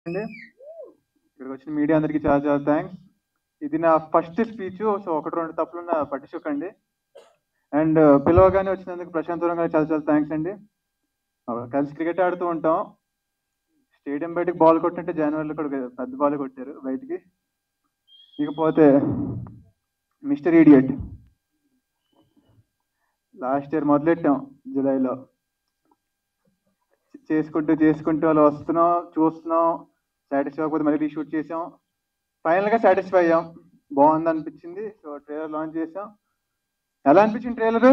అండి ఇక్కడికి వచ్చిన మీడియా అందరికీ చాలా చాలా థ్యాంక్స్ ఇది నా ఫస్ట్ స్పీచ్ సో ఒకటి రెండు తప్పులు నా పట్టించుకోకండి అండ్ పిలవగానే వచ్చినందుకు ప్రశాంత్ వరం గారికి చాలా చాలా థ్యాంక్స్ అండి ఆ, కలిసి క్రికెట్ ఆడుతూ ఉంటాం స్టేడియం బయటకు బాల్ కొట్టినట్టే జనవరిలో కూడా పెద్ద బాల్ కొట్టారు బయటికి ఇకపోతే మిస్టర్ ఈడియట్ లాస్ట్ ఇయర్ మొదలెట్టాం జూలైలో చేసుకుంటూ చేసుకుంటూ అలా వస్తున్నాం చూస్తున్నాం సాటిస్ఫై అవ్వకపోతే మళ్ళీ రీషూట్ చేసాం ఫైనల్గా సాటిస్ఫై అయ్యాం బాగుంది అనిపించింది సో ట్రైలర్ లాంచ్ చేసాం ఎలా అనిపించింది ట్రైలర్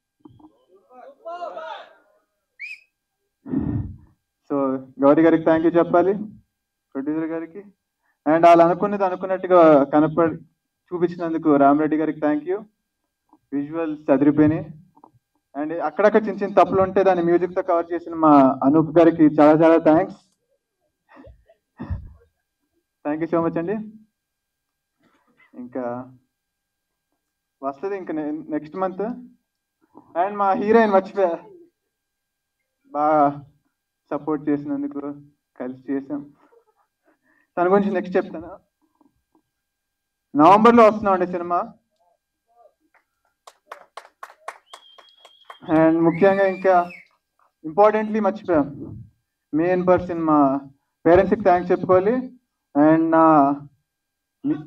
సో గౌరీ గారికి థ్యాంక్ యూ చెప్పాలి ప్రొడ్యూసర్ గారికి అండ్ వాళ్ళు అనుకున్నది అనుకున్నట్టుగా కనపడి చూపించినందుకు రామరెడ్డి గారికి థ్యాంక్ యూ విజువల్స్ చదిరిపోయినాయి అండ్ అక్కడక్కడ చిన్న చిన్న తప్పులు ఉంటే దాన్ని మ్యూజిక్ తో కవర్ చేసిన మా అనూప్ గారికి చాలా చాలా thanks thank you so much అండి ఇంకా వస్తుంది ఇంకా నెక్స్ట్ మంత్ అండ్ మా హీరోయిన్ మర్చిపోయా బాగా సపోర్ట్ చేసినందుకు కలిసి చేసాం తన గురించి నెక్స్ట్ చెప్తాను నవంబర్లో వస్తున్నాం అండి సినిమా అండ్ ముఖ్యంగా ఇంకా ఇంపార్టెంట్లీ మర్చిపోయాం మెయిన్ పర్సన్ మా పేరెంట్స్కి థ్యాంక్స్ చెప్పుకోవాలి అండ్ నా మీ-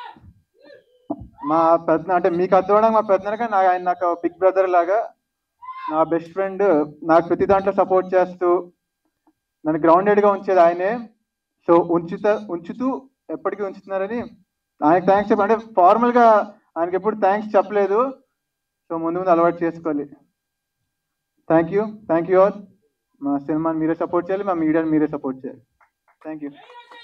మా పెద్ద అంటే మీకు అర్థమవడానికి మా పెద్దనగా నా ఆయన నాకు బిగ్ బ్రదర్ లాగా నా బెస్ట్ ఫ్రెండ్ నాకు ప్రతి దాంట్లో సపోర్ట్ చేస్తూ నన్ను గ్రౌండెడ్గా ఉంచేది ఆయనే సో ఉంచుతా ఉంచుతూ ఎప్పటికీ ఉంచుతున్నారని ఆయనకు థ్యాంక్స్ చెప్పి అంటే ఫార్మల్గా ఆయనకి ఎప్పుడు థ్యాంక్స్ చెప్పలేదు సో ముందు ముందు అలవాటు చేసుకోవాలి thank you thank you all మా సినిమాని మీరే సపోర్ట్ చేయాలి మా మీడియాని మీరే సపోర్ట్ చేయాలి థ్యాంక్ యూ